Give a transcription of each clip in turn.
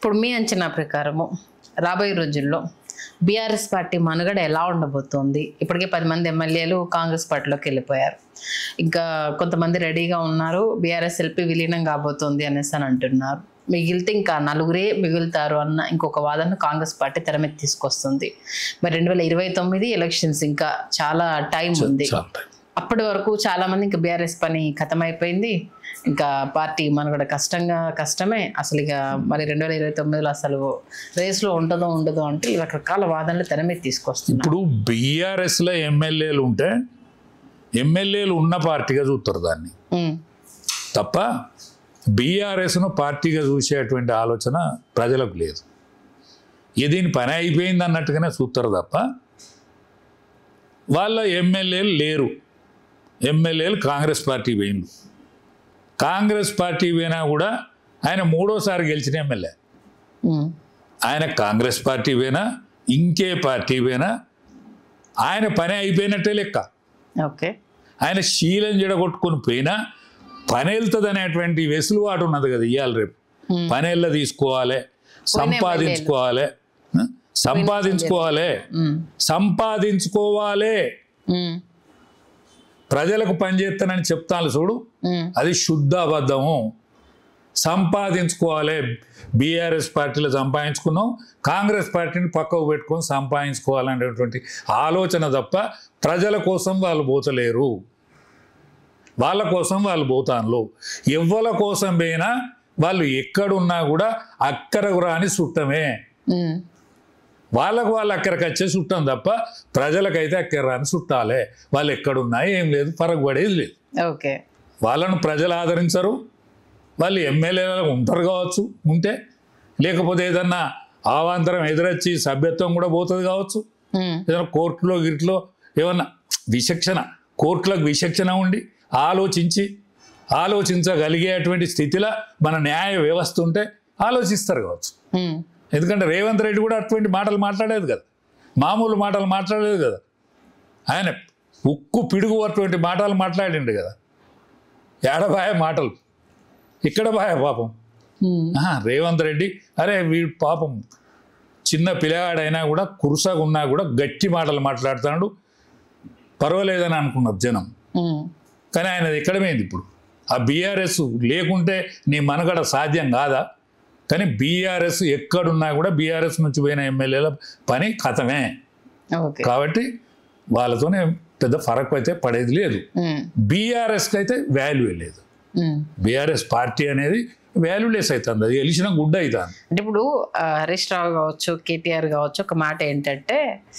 ఇప్పుడు మీ అంచనా ప్రకారము రాబోయే రోజుల్లో బీఆర్ఎస్ పార్టీ మనుగడ ఎలా ఉండబోతోంది ఇప్పటికే పది మంది ఎమ్మెల్యేలు కాంగ్రెస్ పార్టీలోకి వెళ్ళిపోయారు ఇంకా కొంతమంది రెడీగా ఉన్నారు బీఆర్ఎస్ ఎల్పి విలీనం కాబోతోంది అనేసి అని అంటున్నారు మిగిలితే ఇంకా నలుగురే మిగులుతారు అన్న ఇంకొక వాదన కాంగ్రెస్ పార్టీ తెర మీద తీసుకొస్తుంది మరి రెండు వేల ఇరవై తొమ్మిది ఎలక్షన్స్ ఇంకా చాలా టైం ఉంది చాలా టైం. అప్పటి వరకు చాలా మంది ఇంకా బీఆర్ఎస్ పని ఖతమైపోయింది ఇంకా పార్టీ మనగడ కష్టంగా కష్టమే అసలు ఇక మరి రెండు వేల ఇరవై తొమ్మిదిలో అసలు రేస్లో ఉంటుందో ఉండదో అంటే ఈ రకరకాల వాదనలు తెర మీద తీసుకొస్తున్నారు ఇప్పుడు బీఆర్ఎస్లో ఎమ్మెల్యేలు ఉంటే ఎమ్మెల్యేలు ఉన్న పార్టీగా చూస్తారు దాన్ని ఉమ్, తప్ప బీఆర్ఎస్ను పార్టీగా చూసేటువంటి ఆలోచన ప్రజలకు లేదు ఇది దీని పని అయిపోయింది అన్నట్టుగానే చూస్తారు తప్ప వాళ్ళ ఎమ్మెల్యేలు లేరు ఎమ్మెల్యేలు కాంగ్రెస్ పార్టీ పోయిండు కాంగ్రెస్ పార్టీ పోయినా కూడా ఆయన మూడోసారి గెలిచిన ఎమ్మెల్యే ఉమ్, ఆయన కాంగ్రెస్ పార్టీ పోయినా ఇంకే పార్టీ పోయినా ఆయన పని అయిపోయినట్టే లెక్క ఓకే ఆయన శీలం జడగొట్టుకొని పోయినా పని వెళ్తుంది అనేటువంటి వెసులుబాటు ఉన్నది కదా ఇవాళ రేపు Hmm. పనేళ్ళ తీసుకోవాలి సంపాదించుకోవాలి ఆ? సంపాదించుకోవాలి ఉమ్, సంపాదించుకోవాలి ఉమ్, ప్రజలకు పనిచేస్తానని చెప్తాను చూడు ఉమ్, అది శుద్ధ అబద్ధము సంపాదించుకోవాలి బీఆర్ఎస్ పార్టీలో సంపాదించుకున్నాం కాంగ్రెస్ పార్టీని పక్కకు పెట్టుకొని సంపాదించుకోవాలనేటువంటి ఆలోచన తప్ప ప్రజల కోసం వాళ్ళు పోతలేరు వాళ్ళ కోసం వాళ్ళు పోతాన్లు ఎవ్వల కోసం పోయినా వాళ్ళు ఎక్కడున్నా కూడా అక్కరకు రాని చుట్టమే ఉమ్, వాళ్ళకు వాళ్ళు అక్కడికి వచ్చే చుట్టం తప్ప ప్రజలకైతే అక్కర రాని చుట్టాలే వాళ్ళు ఎక్కడున్నా ఏం లేదు పరగబడేది లేదు ఓకే వాళ్ళను ప్రజలు ఆదరించరు వాళ్ళు ఎమ్మెల్యేలు ఉంటారు కావచ్చు ఉంటే లేకపోతే ఏదన్నా అవాంతరం ఎదురొచ్చి సభ్యత్వం కూడా పోతుంది కావచ్చు ఉమ్, ఏదైనా కోర్టులో గిట్లో ఏమన్నా విచక్షణ కోర్టులకు విచక్షణ ఉండి ఆలోచించి ఆలోచించగలిగేటువంటి స్థితిలో మన న్యాయ వ్యవస్థ ఉంటే ఆలోచిస్తారు కావచ్చు ఉమ్, ఎందుకంటే రేవంత్ రెడ్డి కూడా అటువంటి మాటలు మాట్లాడేది కదా మామూలు మాటలు మాట్లాడలేదు కదా ఆయన ఉక్కు పిడుగు అటువంటి మాటలు మాట్లాడిండు కదా ఏడబాయ మాటలు ఇక్కడ బాయ పాపం ఉమ్, ఆహా, రేవంత్ రెడ్డి అరే వీడు పాపం చిన్న పిల్లగాడైనా కూడా కురుసగా ఉన్నా కూడా గట్టి మాటలు మాట్లాడుతున్నాడు పర్వాలేదని అనుకున్నారు జనం ఉమ్, కానీ ఆయన ఎక్కడమైంది ఇప్పుడు ఆ బీఆర్ఎస్ లేకుంటే నీ మనగడ సాధ్యం కాదా కానీ బీఆర్ఎస్ ఎక్కడున్నా కూడా బీఆర్ఎస్ నుంచి పోయిన ఎమ్మెల్యేల పని కథమే ఓకే కాబట్టి వాళ్ళతోనే పెద్ద ఫరక్ అయితే పడేది లేదు ఉమ్, బీఆర్ఎస్కి అయితే వాల్యూ లేదు ఉమ్. బీఆర్ఎస్ పార్టీ అనేది వాల్యూలెస్ అవుతుంది అది గెలిచిన గుడ్డ అవుతుంది అంటే ఇప్పుడు ఆ, హరీష్ రావు కావచ్చు కేటీఆర్ కావచ్చు ఒక మాట ఏంటంటే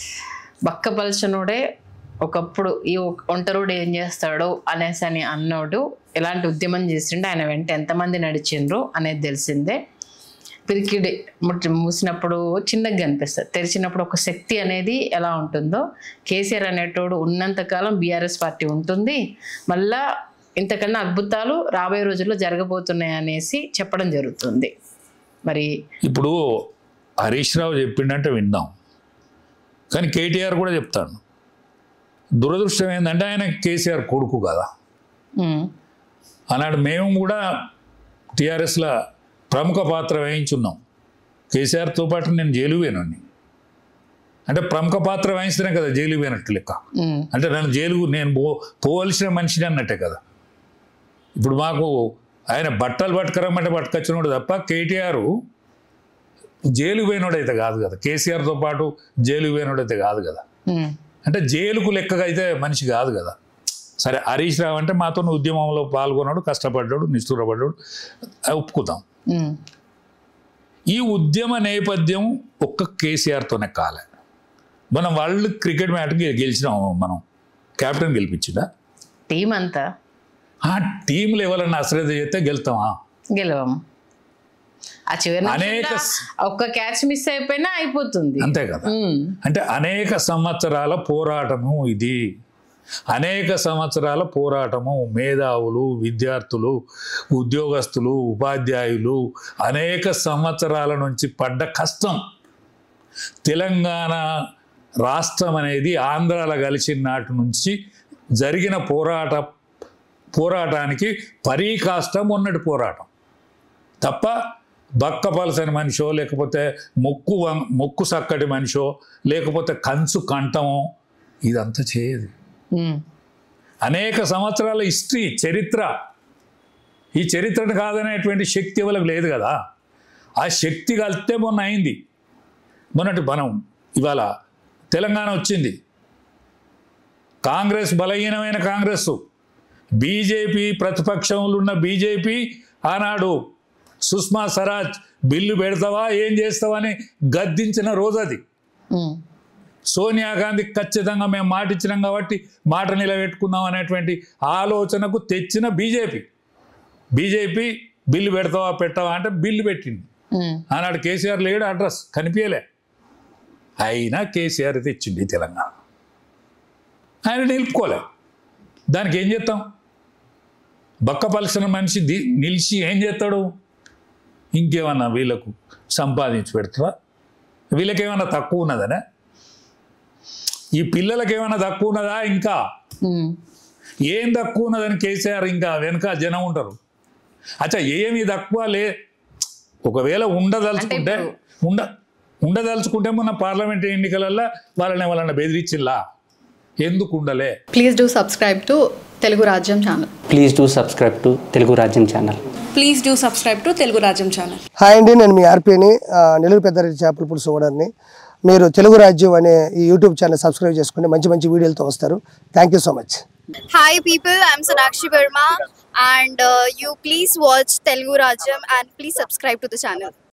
బక్కపలచనుడే ఒకప్పుడు ఈ ఒ- ఒంటరుడు ఏం చేస్తాడు అనేసి అని అన్నోడు ఎలాంటి ఉద్యమం చేసిండు ఆయన వెంట ఎంతమంది నడిచిండ్రు అనేది తెలిసిందే పిరికిడి ముట్టి మూసినప్పుడు చిన్నగా కనిపిస్తుంది తెరిచినప్పుడు ఒక శక్తి అనేది ఎలా ఉంటుందో కేసీఆర్ అనేటోడు ఉన్నంతకాలం బీఆర్ఎస్ పార్టీ ఉంటుంది మళ్ళా ఇంతకన్నా అద్భుతాలు రాబోయే రోజుల్లో జరగబోతున్నాయి అనేసి చెప్పడం జరుగుతుంది మరి ఇప్పుడు హరీష్ రావు చెప్పిండంటే విందాం కానీ కేటీఆర్ కూడా చెప్తాడు దురదృష్టం ఏంటంటే ఆయన కేసీఆర్ కొడుకు కదా ఉమ్, ఆనాడు మేము కూడా టీఆర్ఎస్లో ప్రముఖ పాత్ర వహించున్నాం కేసీఆర్తో పాటు నేను జైలు పోయినండి అంటే ప్రముఖ పాత్ర వహిస్తేనే కదా జైలు పోయినట్టు లెక్క ఉమ్, అంటే నన్ను జైలు నేను పో పోవలసిన మనిషిని అన్నట్టే కదా ఇప్పుడు మాకు ఆయన బట్టలు పట్టుకురమ్మంటే పట్టుకొచ్చినోడు తప్ప కేటీఆర్ జైలు పోయినోడైతే కాదు కదా కేసీఆర్తో పాటు జైలు పోయినోడైతే కాదు కదా ఉమ్, అంటే జైలుకు లెక్కగా అయితే మనిషి కాదు కదా సరే హరీష్ రావు అంటే మాతో ఉద్యమంలో పాల్గొన్నాడు కష్టపడ్డాడు నిష్ఠూరపడ్డాడు అది ఒప్పుకుందాం ఉమ్, ఈ ఉద్యమ నేపథ్యం ఒక్క కేసీఆర్తోనే కాలే మనం వరల్డ్ క్రికెట్ మ్యాచ్ గెలిచినాం మనం కెప్టెన్ గెలిపించిందా టీం అంతా ఆ టీంలు ఎవరన్నా అశ్రద్ధ చేస్తే గెలుతామా గెలవం ఆ చివరి అనేక నిమిషంలో స- ఒక్క క్యాచ్ మిస్ అయిపోయినా అయిపోతుంది అంతే కదా ఉమ్, అంటే అనేక సంవత్సరాల పోరాటము ఇది అనేక సంవత్సరాల పోరాటము మేధావులు విద్యార్థులు ఉద్యోగస్తులు ఉపాధ్యాయులు అనేక సంవత్సరాల నుంచి పడ్డ కష్టం తెలంగాణ రాష్ట్రం అనేది ఆంధ్రాలో కలిసిన నాటి నుంచి జరిగిన పోరాట పోరాటానికి పరీకాష్టం ఉన్నటి పోరాటం తప్ప బక్క పలసని మనిషో లేకపోతే ముక్కు వం- ముక్కు సక్కటి మనిషో లేకపోతే కంచు కంఠమో ఇదంతా చేయదు ఉమ్, అనేక సంవత్సరాల హిస్టరీ చరిత్ర ఈ చరిత్రను కాదనేటువంటి శక్తి వాళ్ళకి లేదు కదా ఆ శక్తి కలిస్తే మొన్న అయింది మొన్నటి మనం ఇవాళ తెలంగాణ వచ్చింది కాంగ్రెస్ బలహీనమైన కాంగ్రెస్ బీజేపీ ప్రతిపక్షంలో ఉన్న బీజేపీ ఆనాడు సుష్మా స్వరాజ్ బిల్లు పెడతావా ఏం చేస్తావా అని గద్దించిన రోజు అది ఉమ్, సోనియా గాంధీ ఖచ్చితంగా మేము మాట ఇచ్చినాం కాబట్టి మాట నిలబెట్టుకుందాం అనేటువంటి ఆలోచనకు తెచ్చిన బీజేపీ బీజేపీ బిల్లు పెడతావా పెట్టావా అంటే బిల్లు పెట్టింది ఉమ్, ఆనాడు కేసీఆర్ లేడు అడ్రస్ కనిపించలే అయినా కేసీఆర్ తెచ్చింది ఈ తెలంగాణ ఆయన నిలుపుకోలే దానికి ఏం చేస్తాం బక్క పలసిన మనిషి ది నిలిచి ఏం చేస్తాడు ఇంకేమన్నా వీళ్ళకు సంపాదించి పెడతారా వీళ్ళకేమన్నా తక్కువ ఉన్నదనే ఈ పిల్లలకి ఏమైనా తక్కువ ఉన్నదా ఇంకా ఉమ్, ఏం తక్కువ ఉన్నదని కేసీఆర్ ఇంకా వెనక జనం ఉంటారు అచ్చా ఏమి తక్కువ లే ఒకవేళ ఉండదలుచుకుంటే అంటే ఉండ ఉండదలుచుకుంటే మొన్న పార్లమెంట్ ఎన్నికలల్లో వాళ్ళని వాళ్ళని బెదిరించిల్లా ఎందుకు ఉండలే please do subscribe to Telugu Rajyam channel please do subscribe to Telugu Rajyam channel please do subscribe to Telugu Rajyam channel hi అండి నేను మీ ఆర్పీని ఆ, నెల్లూరు పెద్దారెడ్డి చేపల పులుసు ఓనర్ని మీరు తెలుగు రాజ్యం అనే ఈ యూట్యూబ్ ఛానల్ సబ్స్క్రైబ్ చేసుకుని మంచి మంచి వీడియోలతో వస్తారు thank you so much Hi people, I'm Sonakshi Verma and uh, you please watch Telugu Rajam and please subscribe to the channel.